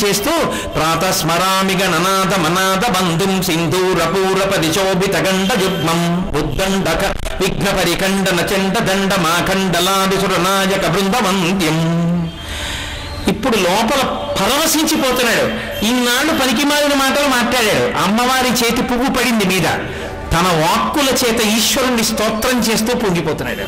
చేస్తూ ప్రాతస్మరామి గణనాథ మనాథ బంధుం సింధూర పూర పరిశోభిత గండ యుగ్మం ఉద్దండక విఘ్న పరికండన చండ దండ మాఖండలాదిసుర నాయక బృందవంద్యం ఇప్పుడు లోపల పరవశించిపోతున్నాడు ఇన్నాళ్ళు పనికిమాలిన మాటలు మాట్లాడాడు అమ్మవారి చేతి పువ్వు పడింది మీద తన వాక్కుల చేత ఈశ్వరుణ్ణి స్తోత్రం చేస్తూ పొంగిపోతున్నాడు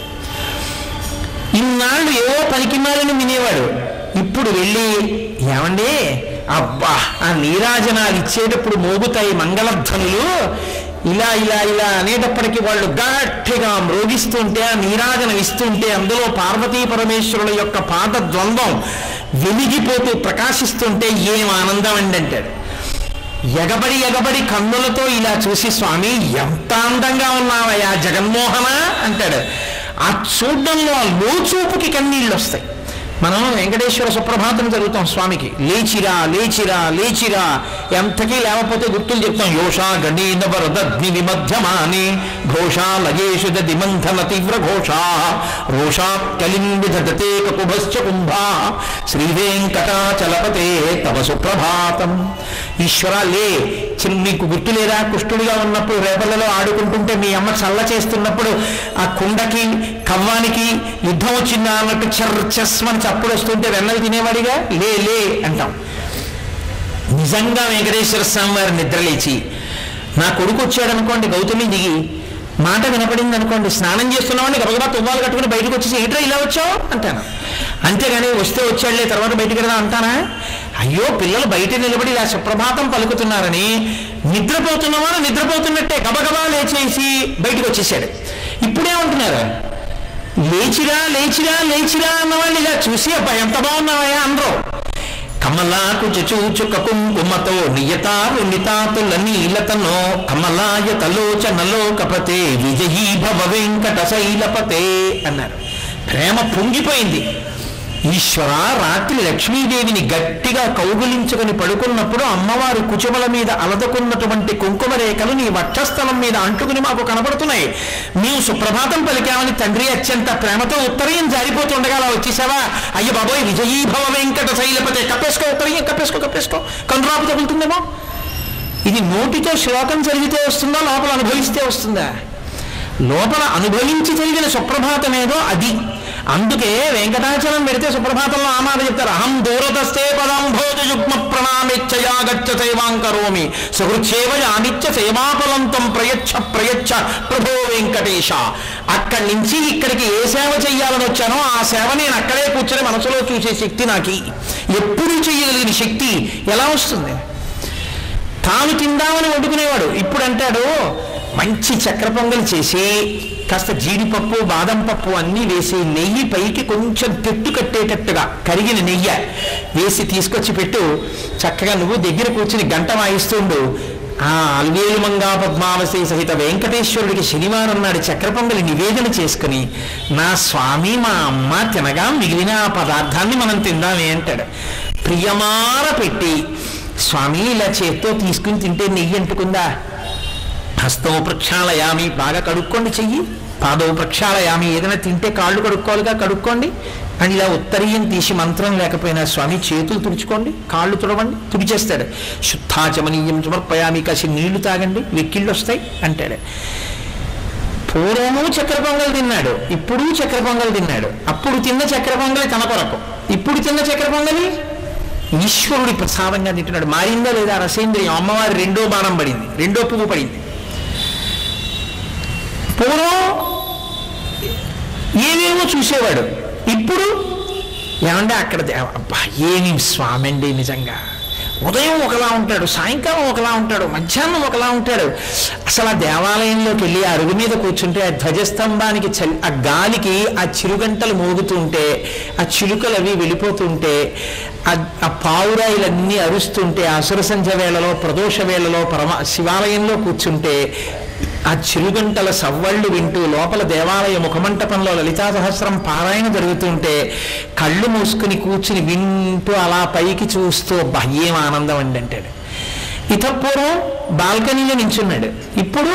ఇన్నాళ్ళు ఏవో పనికిమాలిన వినేవాడు ఇప్పుడు వెళ్ళి ఏమండి అబ్బా ఆ నీరాజనాలు ఇచ్చేటప్పుడు మోగుతాయి మంగళధ్వనులు ఇలా ఇలా ఇలా అనేటప్పటికీ వాళ్ళు గట్టిగా మ్రోగిస్తుంటే ఆ నీరాజనం ఇస్తుంటే అందులో పార్వతీ పరమేశ్వరుల యొక్క పాద ద్వంద్వం వెలిగిపోతూ ప్రకాశిస్తుంటే ఏం ఆనందం అండి అంటాడు ఎగబడి ఎగబడి కన్నులతో ఇలా చూసి స్వామి ఎంత అందంగా ఉన్నావయ్యా జగన్మోహన అంటాడు ఆ చూడ్డంలో ఆ లోచూపుకి కన్నీళ్ళు వస్తాయి మనం వెంకటేశ్వర సుప్రభాతం జరుగుతాం స్వామికి లేచిరా లేచిరా లేచిరా ఎంతకీ లేకపోతే గుర్తులు చెప్తాం యోషా గణీన వరదగ్ని విమధ్యమాని ఘోషా లయేషు దది మంథన తీవ్ర ఘోషా రోషా కలిం విధతే కకుభశ్చ కుంభా శ్రీ వెంకటాచలపతే తవ సుప్రభాతం ఈశ్వర లే చిన్న నీకు గుర్తు లేదా కుష్టుడిగా ఉన్నప్పుడు రేపలలో ఆడుకుంటుంటే మీ అమ్మ చల్ల చేస్తున్నప్పుడు ఆ కుండకి కవ్వానికి యుద్ధం వచ్చిందా అన్నట్టు చర్ చెస్మని చప్పుడు వస్తుంటే వెన్నలు తినేవాడిగా లే లే అంటాం నిజంగా వెంకటేశ్వర స్వామి వారి నిద్రలేచి నా కొడుకు వచ్చాడు అనుకోండి గౌతమి దిగి మాట వినపడింది అనుకోండి స్నానం చేస్తున్నామని గబగబా తువ్వాలు కట్టుకుని బయటకు వచ్చేసి ఏంట్రా ఇలా వచ్చావు అంటాను అంతేగాని వస్తే వచ్చాడులే తర్వాత బయటికి వెళ్దాం అంటానా అయ్యో పిల్లలు బయట నిలబడి ఇలా సుప్రభాతం పలుకుతున్నారని నిద్రపోతున్నామా నిద్రపోతున్నట్టే గబగబా లేచేసి బయటకు వచ్చేసాడు ఇప్పుడేమంటున్నారు లేచిరా లేచిరా లేచిరా అన్నవాళ్ళు ఇలా చూసి అబ్బా ఎంత బాగున్నావయ్యా అందరూ కమలాకు చూచుక కుంకుమతో నియతారు నితాతుల నీలతనో కమలాయ తలోచనలో కపతే విజయీ భవ వెంకట శైలపతే అన్నారు ప్రేమ పొంగిపోయింది ఈశ్వర రాత్రి లక్ష్మీదేవిని గట్టిగా కౌగులించుకొని పడుకున్నప్పుడు అమ్మవారు కుచుమల మీద అలదుకున్నటువంటి కుంకుమ రేఖలు నీ వక్షస్థలం మీద అంటుకుని మాకు కనబడుతున్నాయి మేము సుప్రభాతం పలికామని తండ్రి అత్యంత ప్రేమతో ఉత్తరయం జారిపోతుండగా అలా వచ్చేసావా అయ్య బాబోయ్ విజయీభవ వెంకట శైలపతే కప్పేసుకో ఉత్తరయం కప్పేసుకో కప్పేసుకో కనురాపు తగులుతుందేమో ఇది నోటితో శ్లోకం చదివితే వస్తుందా లోపల అనుభవిస్తే వస్తుందా లోపల అనుభవించి జరిగిన సుప్రభాతం ఏదో అది అందుకే వెంకటాచలం పెడితే సుప్రభాతంలో ఆ మాట చెప్తారు అహం దూరదస్తే పదాంభోజ యుగ్మ ప్రణామిచ్చయా గచ్చ సేవాంకరోమి సుహృచ్చేవ యానిత్య సేవాఫలంతం ప్రయచ్చ ప్రయచ్చ ప్రభో వెంకటేశ అక్కడి నుంచి ఇక్కడికి ఏ సేవ చెయ్యాలని వచ్చానో ఆ సేవ నేను అక్కడే కూర్చొని మనసులో చూసే శక్తి నాకు ఎప్పుడు చేయగలిగిన శక్తి ఎలా వస్తుంది తాను తిందామని వండుకునేవాడు ఇప్పుడు అంటాడు మంచి చక్ర పొంగల్ చేసి కాస్త జీడిపప్పు బాదం పప్పు అన్నీ వేసి నెయ్యి పైకి కొంచెం తెట్టు కట్టేటట్టుగా కరిగిన నెయ్యి వేసి తీసుకొచ్చి పెట్టు చక్కగా నువ్వు దగ్గర కూర్చుని గంట వాయిస్తుండు ఆ అల్వేలు మంగా పద్మావసి సహిత వెంకటేశ్వరుడికి శనివారం నాడు చక్ర పొంగలి నివేదన చేసుకుని నా స్వామి మా అమ్మ తినగా మిగిలిన ఆ పదార్థాన్ని మనం తిందామే అంటాడు ప్రియమార పెట్టి స్వామి ఇలా చేత్తో తీసుకుని తింటే నెయ్యి అంటుకుందా హస్తో ప్రక్షాళయామి బాగా కడుక్కోండి చెయ్యి పాదో ప్రక్షాళయామి ఏదైనా తింటే కాళ్ళు కడుక్కోవాలిగా కడుక్కోండి అని ఇలా ఉత్తరీయం తీసి మంత్రం లేకపోయినా స్వామి చేతులు తుడుచుకోండి కాళ్ళు తుడవండి తుడిచేస్తాడు శుద్ధాచమనీయం సమర్పయామి కాసి నీళ్లు తాగండి వెక్కిళ్ళు వస్తాయి అంటాడు పూర్వము చక్కెర పొంగల్ తిన్నాడు ఇప్పుడు చక్కెర పొంగల్ తిన్నాడు అప్పుడు తిన్న చక్కెర పొంగలి తన కొరకు ఇప్పుడు తిన్న చక్కెర పొంగలి ఈశ్వరుడి ప్రసాదంగా తింటున్నాడు మారిందా లేదా రసేంద్రియం అమ్మవారి రెండో బాణం పడింది రెండో పువ్వు పడింది పూర్వం ఏమేమో చూసేవాడు ఇప్పుడు ఏమంటే అక్కడ దే- అబ్బా ఏమి స్వామి అండి నిజంగా ఉదయం ఒకలా ఉంటాడు సాయంకాలం ఒకలా ఉంటాడు మధ్యాహ్నం ఒకలా ఉంటాడు అసలు ఆ దేవాలయంలోకి వెళ్ళి ఆ అరుగు మీద కూర్చుంటే ఆ ధ్వజస్తంభానికి చలి ఆ గాలికి ఆ చిరుగంటలు మోగుతుంటే ఆ చిలుకలు అవి వెళ్ళిపోతుంటే ఆ ఆ పావురాయిలన్నీ అరుస్తుంటే ఆ అసుర సంధ్య వేళలో ప్రదోష వేళలో పరమ శివాలయంలో కూర్చుంటే ఆ చిరుగంటల సవ్వళ్ళు వింటూ లోపల దేవాలయ ముఖమంటపంలో లలితా సహస్రం పారాయణ జరుగుతుంటే కళ్ళు మూసుకుని కూర్చుని వింటూ అలా పైకి చూస్తూ "అబ్బా, ఏం ఆనందం అండి అంటాడు ఇతపూర్వం బాల్కనీలో నించున్నాడు ఇప్పుడు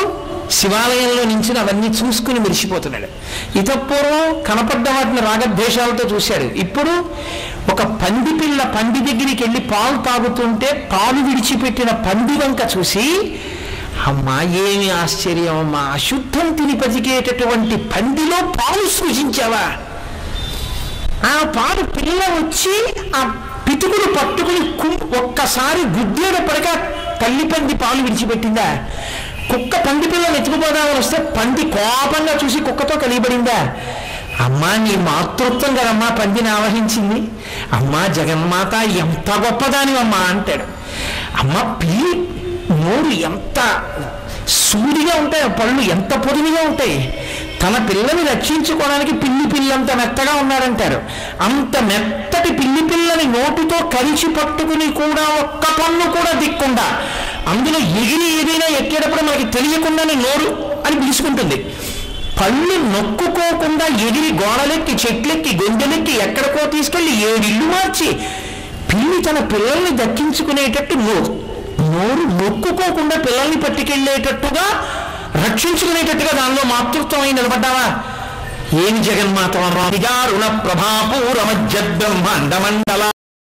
శివాలయంలో నుంచి అవన్నీ చూసుకుని మెరిసిపోతున్నాడు ఇతపూర్వం కనపడ్డ వాటిని రాగద్వేషాలతో చూశాడు ఇప్పుడు ఒక పంది పిల్ల పంది దగ్గరికి వెళ్ళి పాలు తాగుతుంటే పాలు విడిచిపెట్టిన పంది వంక చూసి అమ్మా ఏమి ఆశ్చర్యం అమ్మా అశుద్ధం తిని బతికేటటువంటి పందిలో పాలు సృజించావా ఆ పాలు పిల్ల వచ్చి ఆ పితుకులు పట్టుకుని కు- ఒక్కసారి గుద్దేటప్పటిక తల్లి పంది పాలు విడిచిపెట్టిందా కుక్క పంది పిల్లలు ఎత్తుకుపోదామని వస్తే పంది కోపంగా చూసి కుక్కతో కలియబడిందా అమ్మా నీ మాతృత్వం కదమ్మా పందిని ఆవహించింది అమ్మా జగన్మాత ఎంత గొప్పదానివమ్మా అంటాడు అమ్మ పిల్లి నోరు ఎంత సూడిగా ఉంటాయి ఆ పళ్ళు ఎంత పొడివిగా ఉంటాయి తన పిల్లని రక్షించుకోవడానికి పిల్లి పిల్లంత మెత్తగా ఉన్నారంటారు అంత మెత్తటి పిల్లి పిల్లని నోటితో కరిచి పట్టుకుని కూడా ఒక్క పన్ను కూడా దిక్కుండా అందులో ఎగిరి ఏదైనా ఎక్కేటప్పుడు మనకి తెలియకుండానే నోరు అని పిలుచుకుంటుంది పళ్ళు నొక్కుకోకుండా ఎగిరి గోడలెక్కి చెట్లెక్కి గొంతెలెక్కి ఎక్కడికో తీసుకెళ్లి ఏడిల్లు మార్చి పిల్లి తన పిల్లల్ని దక్కించుకునేటట్టు నోరు నోరు నొక్కుకోకుండా పిల్లల్ని పట్టుకెళ్ళేటట్టుగా రక్షించుకునేటట్టుగా దానిలో మాతృత్వం అయి నిలబడ్డావా ఏమి జగన్మాత రుణ ప్రభాపూరమజ్జద్బ్రహ్మాండ మండల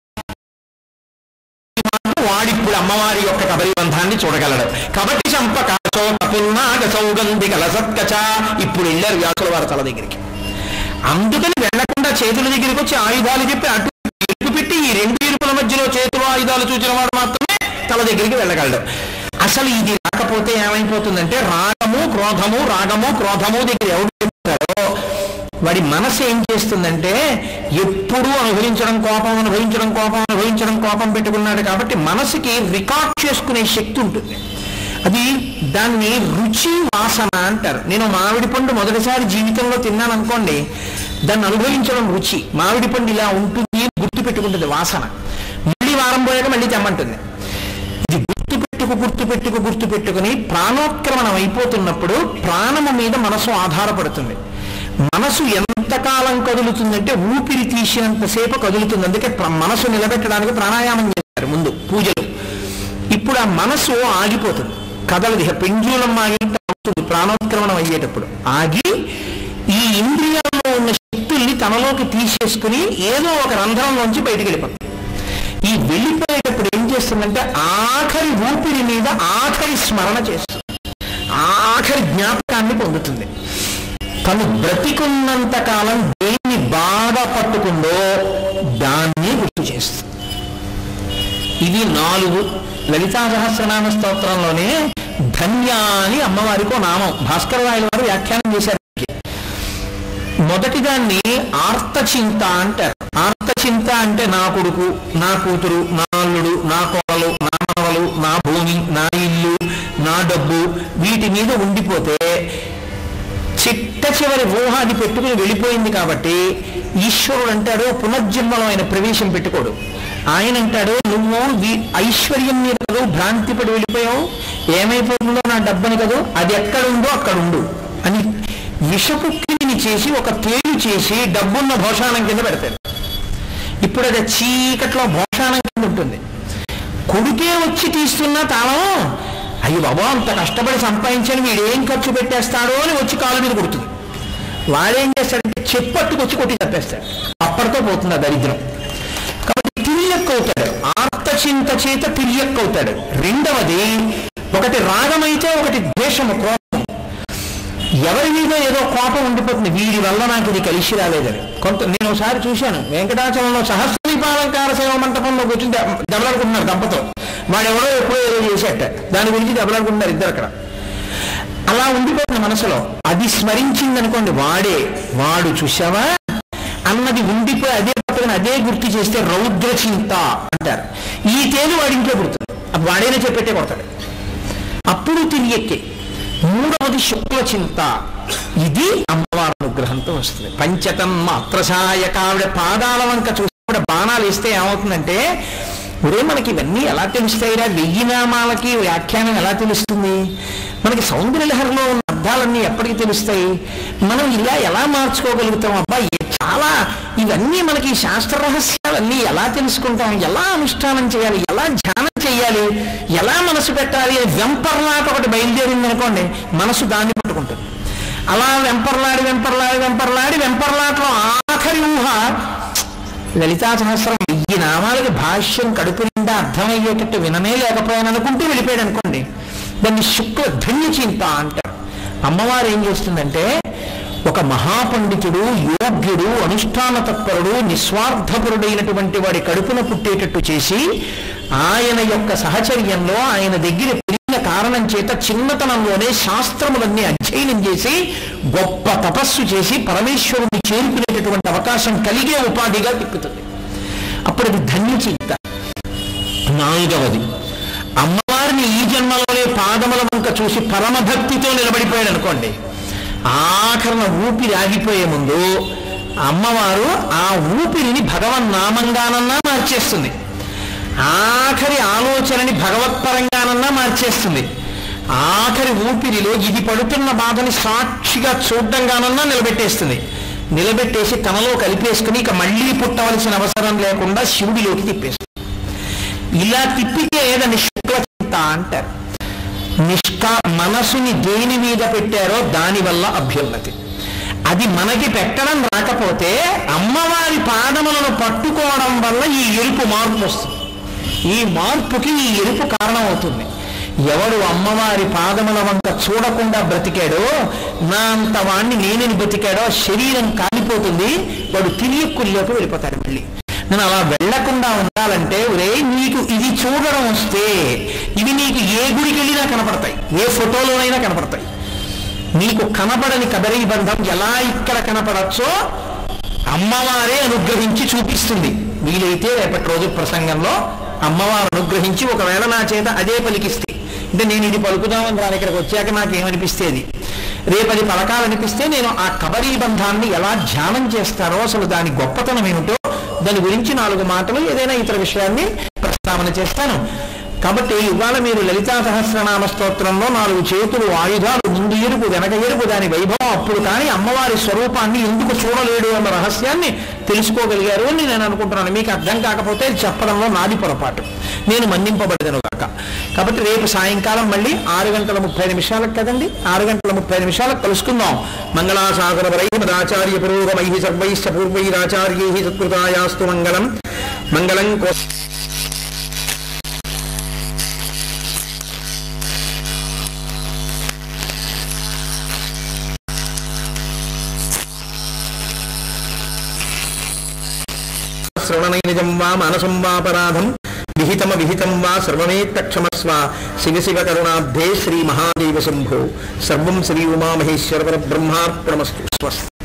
వాడిప్పుడు అమ్మవారి యొక్క కబరి బంధాన్ని చూడగలడు కబటి చంపక చోట పున్నాగ సౌగంధి కల సత్కచ ఇప్పుడు వెళ్ళారు వ్యాసుల వారి తల దగ్గరికి అందుకని వెళ్లకుండా చేతుల దగ్గరికి వచ్చి ఆయుధాలు చెప్పి అటు ఇరుకు పెట్టి ఈ రెండు ఇరుకుల మధ్యలో చేతులు ఆయుధాలు చూసిన వాడు మాత్రమే తల దగ్గరికి వెళ్ళగలడు అసలు ఇది రాకపోతే ఏమైపోతుందంటే రాగము క్రోధము రాగము క్రోధము దగ్గర ఎవరు చెప్తారో వాడి మనసు ఏం చేస్తుందంటే ఎప్పుడూ అనుభవించడం కోపం అనుభవించడం కోపం అనుభవించడం కోపం పెట్టుకున్నాడు కాబట్టి మనసుకి రికార్డ్ చేసుకునే శక్తి ఉంటుంది అది దాన్ని రుచి వాసన అంటారు నేను మామిడి పండు మొదటిసారి జీవితంలో తిన్నాను అనుకోండి దాన్ని అనుభవించడం రుచి మామిడి పండు ఇలా ఉంటుంది అని గుర్తు పెట్టుకుంటుంది వాసన మళ్ళీ వారం పోయాక మళ్ళీ తెమ్మంటుంది ఇది గుర్తు పెట్టుకు గుర్తు పెట్టుకు గుర్తు పెట్టుకుని ప్రాణోత్క్రమణం అయిపోతున్నప్పుడు ప్రాణము మీద మనసు ఆధారపడుతుంది మనసు ఎంతకాలం కదులుతుందంటే ఊపిరి తీసినంతసేపు కదులుతుంది అందుకే ప్ర- మనసు నిలబెట్టడానికి ప్రాణాయామం చేస్తారు ముందు పూజలు ఇప్పుడు ఆ మనసు ఆగిపోతుంది కదలది ఇక పెంజూలం ఆగినట్టు అవుతుంది ప్రాణోత్క్రమణం అయ్యేటప్పుడు ఆగి ఈ ఇంద్రియాల్లో ఉన్న శక్తుల్ని తనలోకి తీసేసుకుని ఏదో ఒక రంధ్రంలోంచి బయటికి వెళ్ళిపోతుంది ఈ వెళ్ళిపోయేటప్పుడు ఏం చేస్తుందంటే ఆఖరి ఊపిరి మీద ఆఖరి స్మరణ చేస్తుంది ఆఖరి జ్ఞాపకాన్ని పొందుతుంది తను బ్రతికున్నంత కాలం దేన్ని బాగా పట్టుకుందో దాన్ని గుర్తు చేస్తుంది ఇది నాలుగు లలితా సహస్రనామ స్తోత్రంలోనే ధన్య అని అమ్మవారికి ఓ నామం భాస్కర రాయల వారు వ్యాఖ్యానం చేశారు మొదటి దాన్ని ఆర్తచింత అంటారు ఆర్తచింత అంటే నా కొడుకు నా కూతురు నా అల్లుడు నా కోడలు నా మనవలు నా భూమి నా ఇల్లు నా డబ్బు వీటి మీద ఉండిపోతే చిట్ట చివరి ఊహ అది పెట్టుకుని వెళ్ళిపోయింది కాబట్టి ఈశ్వరుడు అంటాడు పునర్జన్మలో ఆయన ప్రవేశం పెట్టుకోడు ఆయన అంటాడు నువ్వు వీ- ఐశ్వర్యం మీద కదూ భ్రాంతి పడి వెళ్ళిపోయావు ఏమైపోతుందో నా డబ్బని కదూ అది ఎక్కడ ఉందో అక్కడ ఉండు అని విషపుక్కిని చేసి ఒక తేలు చేసి డబ్బున్న భోషాణం కింద పెడతాడు ఇప్పుడు అది చీకట్లో భోషాణం కింద ఉంటుంది కొడుకే వచ్చి తీస్తున్న తాళం అయ్యి బాబా అంత కష్టపడి సంపాదించని వీడు ఏం ఖర్చు పెట్టేస్తాడో అని వచ్చి కాళ్ళ మీద కొడుతుంది వాడేం చేస్తాడంటే చెప్పట్టుకొచ్చి కొట్టి తప్పేస్తాడు అప్పటితో పోతుంది ఆ దరిద్రం కాబట్టి తిరియక్ అవుతాడు ఆర్తచింత చేత తిరియక్ అవుతాడు రెండవది ఒకటి రాగమైతే ఒకటి ద్వేషము కోపం ఎవరి మీద ఏదో కోపం ఉండిపోతుంది వీడి వల్ల నాకు ఇది కలిసి రాలేదని కొంత నేను ఒకసారి చూశాను వెంకటాచలంలో సహస్రీపాలంకార సేవ మంటపంలో కూర్చుని దె- దెబ్బలాడుకుంటున్నారు దంపతులు వాడెవడో ఎప్పుడో ఏదో చేసేట దాని గురించి దెబ్బలాడుకుంటున్నారు ఇద్దరు అక్కడ అలా ఉండిపోతుంది మనసులో అది స్మరించింది అనుకోండి వాడే వాడు చూసావా అన్నది ఉండిపోయి అదే పట్టుకుని అదే గుర్తు చేస్తే రౌద్ర చింత అంటారు ఈ తేలు వాడి ఇంట్లో పుడుతుంది అది వాడైనా చెప్పేటే కొడతాడు అప్పుడు తిరిగెక్కే మూడవది శుక్ల చింత ఇది అమ్మవారి అనుగ్రహంతో వస్తుంది పంచతం మాత్రసాయక ఆవిడ పాదాల వంక చూసి కూడా బాణాలు ఇస్తే ఏమవుతుందంటే ఒరే మనకి ఇవన్నీ ఎలా తెలుస్తాయిరా వెయ్యి నామాలకి వ్యాఖ్యానం ఎలా తెలుస్తుంది మనకి సౌందర్యలహరిలో ఉన్న అర్థాలన్నీ ఎప్పటికి తెలుస్తాయి మనం ఇలా ఎలా మార్చుకోగలుగుతాం అబ్బా ఏ- చాలా ఇవన్నీ మనకి ఈ శాస్త్ర రహస్యాలన్నీ ఎలా తెలుసుకుంటాం ఎలా అనుష్ఠానం చేయాలి ఎలా ధ్యానం చేయాలి ఎలా మన మనసు పెట్టాలి అని వెంపర్లాట ఒకటి బయలుదేరింది అనుకోండి మనసు దాన్ని పట్టుకుంటుంది అలా వెంపర్లాడి వెంపర్లాడి వెంపర్లాడి వెంపర్లాటలో ఆఖరి ఊహ లలితా సహస్రం వెయ్యి నామాలకి భాష్యం కడుపు నిండా అర్థమయ్యేటట్టు విననే లేకపోయాను అనుకుంటూ వెళ్ళిపోయాడు అనుకోండి దాన్ని శుక్ల ధన్య చింత అంటారు అమ్మవారు ఏం చేస్తుందంటే ఒక మహాపండితుడు యోగ్యుడు అనుష్ఠాన తత్పరుడు నిస్వార్థపరుడైనటువంటి వాడి కడుపున పుట్టేటట్టు చేసి ఆయన యొక్క సహచర్యంలో ఆయన దగ్గర పెరిగిన కారణం చేత చిన్నతనంలోనే శాస్త్రములన్నీ అధ్యయనం చేసి గొప్ప తపస్సు చేసి పరమేశ్వరుని చేరుకునేటటువంటి అవకాశం కలిగే ఉపాధిగా తిప్పుతుంది అప్పుడు అది ధన్యచింత నాలుగవది అమ్మవారిని ఈ జన్మలోనే పాదముల వంక చూసి పరమభక్తితో నిలబడిపోయాడు అనుకోండి ఆఖరణ ఊపిరి ఆగిపోయే ముందు అమ్మవారు ఆ ఊపిరిని భగవన్నామంగానన్నా మార్చేస్తుంది ఆఖరి ఆలోచనని భగవత్పరంగానన్నా మార్చేస్తుంది ఆఖరి ఊపిరిలో ఇది పడుతున్న బాధని సాక్షిగా చూడ్డంగానన్నా నిలబెట్టేస్తుంది నిలబెట్టేసి తనలో కలిపేసుకుని ఇక మళ్ళీ పుట్టవలసిన అవసరం లేకుండా శివుడిలోకి తిప్పేస్తుంది ఇలా తిప్పితే ఏదని శుక్లచింత అంటారు నిష్కా మనసుని దేని మీద పెట్టారో దాని వల్ల అభ్యున్నతి అది మనకి పెట్టడం రాకపోతే అమ్మవారి పాదములను పట్టుకోవడం వల్ల ఈ ఎరుపు మార్పు వస్తుంది ఈ మార్పుకి ఈ ఎరుపు కారణం అవుతుంది ఎవడు అమ్మవారి పాదముల వంక చూడకుండా బ్రతికాడో నా అంత వాణ్ణి నేనని బ్రతికాడో శరీరం కాలిపోతుంది వాడు తిరియక్కుల్లోకి వెళ్ళిపోతాడు మళ్ళీ నేను అలా వెళ్లకుండా ఉండాలంటే ఒరే నీకు ఇది చూడడం వస్తే ఇవి నీకు ఏ గుడికి వెళ్ళినా కనపడతాయి ఏ ఫోటోలోనైనా కనపడతాయి నీకు కనపడని కబరీ బంధం ఎలా ఇక్కడ కనపడచ్చో అమ్మవారే అనుగ్రహించి చూపిస్తుంది వీలైతే రేపటి రోజు ప్రసంగంలో అమ్మవారు అనుగ్రహించి ఒకవేళ నా చేత అదే పలికిస్తే అంటే నేను ఇది పలుకుదామని రాని ఇక్కడికి వచ్చాక నాకు ఏమనిపిస్తేది రేపది పలకాలనిపిస్తే నేను ఆ కబరీ బంధాన్ని ఎలా ధ్యానం చేస్తానో అసలు దాని గొప్పతనం ఏమిటో దాని గురించి నాలుగు మాటలు ఏదైనా ఇతర విషయాన్ని ప్రస్తావన చేస్తాను కాబట్టి ఇవాళ మీరు లలితా సహస్రనామ స్తోత్రంలో నాలుగు చేతులు ఆయుధాలు ముందు ఎరుపు వెనక ఎరుపు దాని వైభవం అప్పుడు కానీ అమ్మవారి స్వరూపాన్ని ఎందుకు చూడలేడు అన్న రహస్యాన్ని తెలుసుకోగలిగారు అని నేను అనుకుంటున్నాను మీకు అర్థం కాకపోతే చెప్పడంలో నాది పొరపాటు నేను మన్నింపబడదను కాక కాబట్టి రేపు సాయంకాలం మళ్ళీ ఆరు గంటల ముప్పై నిమిషాలకు కదండి ఆరు గంటల ముప్పై నిమిషాలకు కలుసుకుందాం మంగళాసాగర వరై మదాచార్య పురోగమై సర్వైశ్చ పూర్వైరాచార్యై సత్కృతాయాస్తు మంగళం మంగళం కో శ్రవణనైజం వా మానసం వాపరాధం విహితమ విహితం వా సర్వమేత్తక్షమస్వ శివ శివ కరుణాబ్ధే శ్రీ మహాదేవ శంభో సర్వం శ్రీ ఉమామహేశ్వర బ్రహ్మార్పణమస్తు స్వస్తి